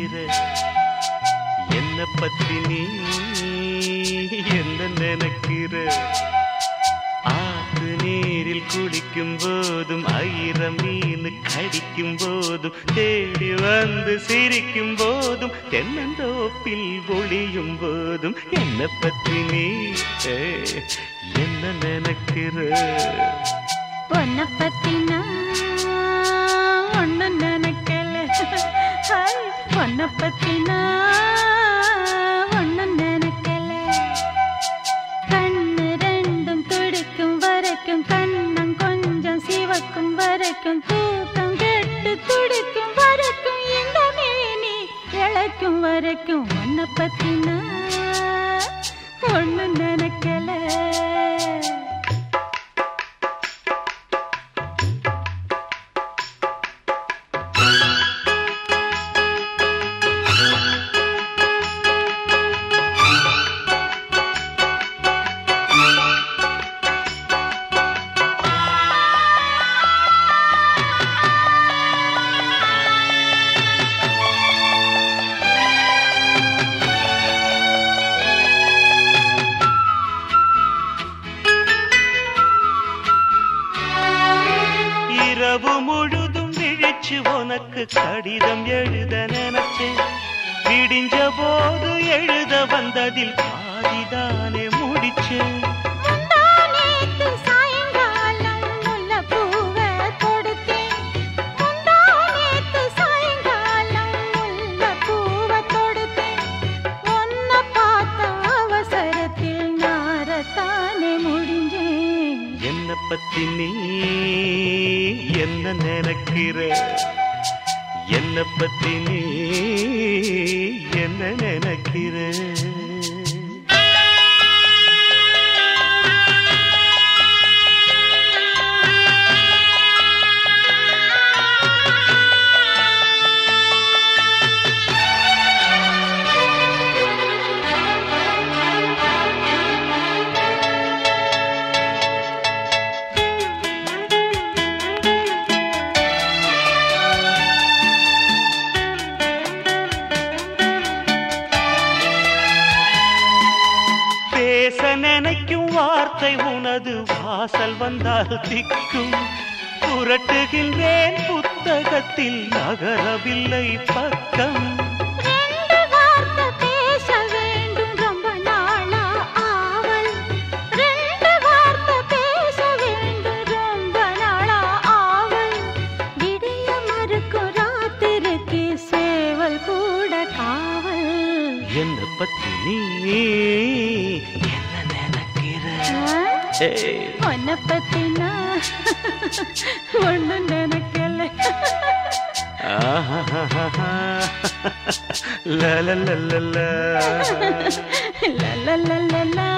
நினைக்கிற என்ன பத்தி நீ என்ன நினைக்கிற ஆத்து நீரில் குளிக்கும் போதும் ஆயிரம் மீன் கடிக்கும் போதும் தேடி வந்து சிரிக்கும் போதும் தென்னந்தோப்பில் ஒளியும் போதும் என்ன பத்தி நீ ஏ, என்ன நினைக்கிற உன்னை பத்தி நான் ஒண்ணு நினைக்கல ஹாய், உன்னை பத்தி நான் ஒண்ணு நினைக்கல கண்ணு ரெண்டும் துடிக்கும் வரைக்கும் கண்ணம் கொஞ்சம் சிவக்கும் வரைக்கும் தூக்கம் கெட்டு துடிக்கும் வரைக்கும் இந்த மேனி இழைக்கும் வரைக்கும் உன்னை பத்தி நான் ஒண்ணு நினைக்கல இரவு முழுதும் விழிச்சு உனக்கு கடிதம் எழுத நினைச்சேன் விடிஞ்ச போது எழுத வந்ததில் பாதிதானே முடிச்சேன் முந்தானேத்து சாயங்காலம் முல்லைப்பூவை தொடுத்தேன். முந்தானேத்து சாயங்காலம் முல்லைப்பூவை தொடுத்தேன். உன்னை பார்த்த அவசரத்தில் நாரத்தானே முடிஞ்சேன். என்ன பத்தி நீ என்ன நினைக்கிற என்ன பத்தி நீ என்ன நினைக்கிற பேச நினைக்கும் வார்த்தை உனது வாசல் வந்தால் திக்கும் புரட்டுகின்றேன் புத்தகத்தில் நகரவில்லை பக்கம் ரெண்டு வார்த்தை பேச வேண்டும் ரொம்ப நாளா ஆவல். ரெண்டு வார்த்தை பேச வேண்டும் ரொம்ப நாளா ஆவல். விடிய மறுக்கும் ராத்திரிக்கு சேவல் கூட காவல் என்ன பத்தி நீ என்ன நினைக்கிற ஆ? ஏய், உன்னை பத்தி நான் ஒண்ணு நினைக்கல ஆஹாஹாஹா. லா, லா, லா, லா, லா. லா, லா, லா, லா, லா.